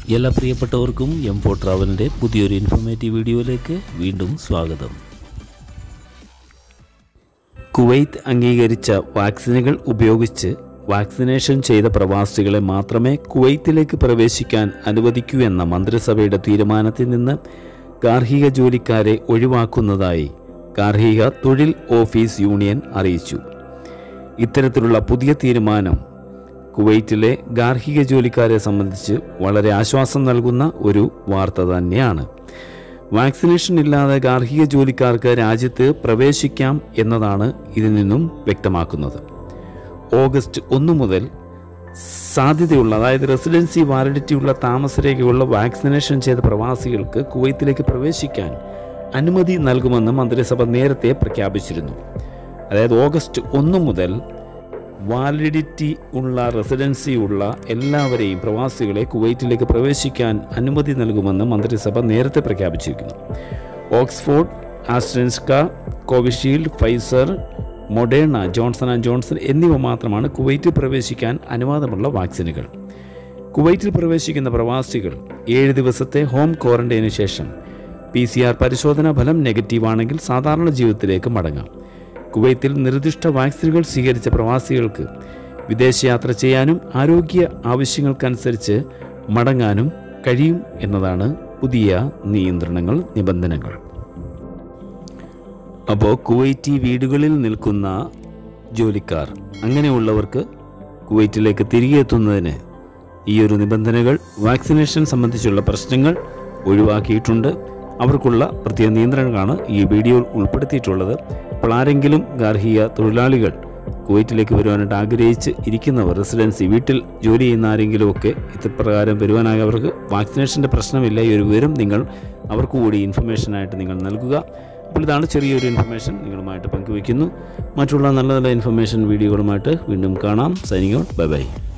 എല്ലാ പ്രിയപ്പെട്ടവർക്കും M four ട്രാവലിൻ്റെ പുതിയൊരു ഇൻഫോർമേറ്റീവ് വീഡിയോയിലേക്ക് വീണ്ടും സ്വാഗതം കുവൈത്ത് അംഗീകരിച്ച വാക്സിനുകൾ ഉപയോഗിച്ച് വാക്സിനേഷൻ ചെയ്ത പ്രവാസികളെ മാത്രമേ കുവൈത്തിലേക്ക് പ്രവേശിക്കാൻ അനുവദിക്കൂ എന്ന മന്ത്രിസഭയുടെ തീരുമാനത്തിൽ നിന്ന് ഗാർഹിക ജോലിക്കാരെ ഒഴിവാക്കുന്നതായി ഗാർഹിക തൊഴിൽ ഓഫീസ് യൂണിയൻ അറിയിച്ചു ഇത്തരത്തിലുള്ള പുതിയ തീരുമാനം കുവൈറ്റിലെ ഗാർഹിക ജോലിക്കാരെ സംബന്ധിച്ച് വളരെ ആശ്വാസം നൽകുന്ന ഒരു വാർത്ത തന്നെയാണ് വാക്സിനേഷൻ ഇല്ലാതെ ഗാർഹിക ജോലിക്കാർക്ക് രാജ്യത്ത് പ്രവേശിക്കാം എന്നതാണ് ഇതിൽ നിന്നും വ്യക്തമാക്കുന്നത് ഓഗസ്റ്റ് ഒന്ന് മുതൽ സാധ്യതയുള്ള അതായത് റെസിഡൻസി വാലിഡിറ്റിയുള്ള താമസരേഖയുള്ള വാക്സിനേഷൻ ചെയ്ത പ്രവാസികൾക്ക് കുവൈത്തിലേക്ക് പ്രവേശിക്കാൻ അനുമതി നൽകുമെന്ന് മന്ത്രിസഭ നേരത്തെ പ്രഖ്യാപിച്ചിരുന്നു അതായത് ഓഗസ്റ്റ് ഒന്ന് മുതൽ വാലിഡിറ്റി ഉള്ള റെസിഡൻസി ഉള്ള എല്ലാവരെയും പ്രവാസികളെ കുവൈറ്റിലേക്ക് പ്രവേശിക്കാൻ അനുമതി നൽകുമെന്ന് മന്ത്രിസഭ നേരത്തെ പ്രഖ്യാപിച്ചിരിക്കുന്നു Oxford AstraZeneca Covishield Pfizer Moderna Johnson and Johnson എന്നിവ മാത്രമാണ് കുവൈറ്റിൽ പ്രവേശിക്കാൻ അനുവാദമുള്ള വാക്സിനുകൾ കുവൈറ്റിൽ പ്രവേശിക്കുന്ന പ്രവാസികൾ ഏഴ് ദിവസത്തെ ഹോം ക്വാറന്റൈനു ശേഷം പി സി ആർ പരിശോധനാ ഫലം നെഗറ്റീവാണെങ്കിൽ സാധാരണ ജീവിതത്തിലേക്ക് മടങ്ങാം കുവൈത്തിൽ നിർദ്ദിഷ്ട വാക്സിനുകൾ സ്വീകരിച്ച പ്രവാസികൾക്ക് വിദേശയാത്ര ചെയ്യാനും ആരോഗ്യ ആവശ്യങ്ങൾക്കനുസരിച്ച് മടങ്ങാനും കഴിയും എന്നതാണ് പുതിയ നിയന്ത്രണങ്ങൾ നിബന്ധനകൾ അപ്പോൾ കുവൈറ്റി വീടുകളിൽ നിൽക്കുന്ന ജോലിക്കാർ അങ്ങനെയുള്ളവർക്ക് കുവൈറ്റിലേക്ക് തിരികെ എത്തുന്നതിന് ഈ ഒരു നിബന്ധനകൾ വാക്സിനേഷൻ സംബന്ധിച്ചുള്ള പ്രശ്നങ്ങൾ ഒഴിവാക്കിയിട്ടുണ്ട് അവർക്കുള്ള പ്രത്യേക നിയന്ത്രണങ്ങളാണ് ഈ വീഡിയോയിൽ ഉൾപ്പെടുത്തിയിട്ടുള്ളത് അപ്പോൾ ആരെങ്കിലും ഗാർഹിക തൊഴിലാളികൾ കുവൈറ്റിലേക്ക് വരുവാനായിട്ട് ആഗ്രഹിച്ച് ഇരിക്കുന്നവർ റെസിഡൻസി വീട്ടിൽ ജോലി ചെയ്യുന്ന ആരെങ്കിലുമൊക്കെ ഇത്തരപ്രകാരം വരുവാനായി അവർക്ക് വാക്സിനേഷൻ്റെ പ്രശ്നമില്ല ഈ ഒരു വിവരം നിങ്ങൾ അവർക്ക് കൂടി ഇൻഫർമേഷനായിട്ട് നിങ്ങൾ നൽകുക അപ്പോൾ ഇതാണ് ചെറിയൊരു ഇൻഫർമേഷൻ നിങ്ങളുമായിട്ട് പങ്കുവയ്ക്കുന്നു മറ്റുള്ള നല്ല നല്ല ഇൻഫർമേഷൻ വീഡിയോകളുമായിട്ട് വീണ്ടും കാണാം സൈനിങ് ഔട്ട് ബൈ ബൈ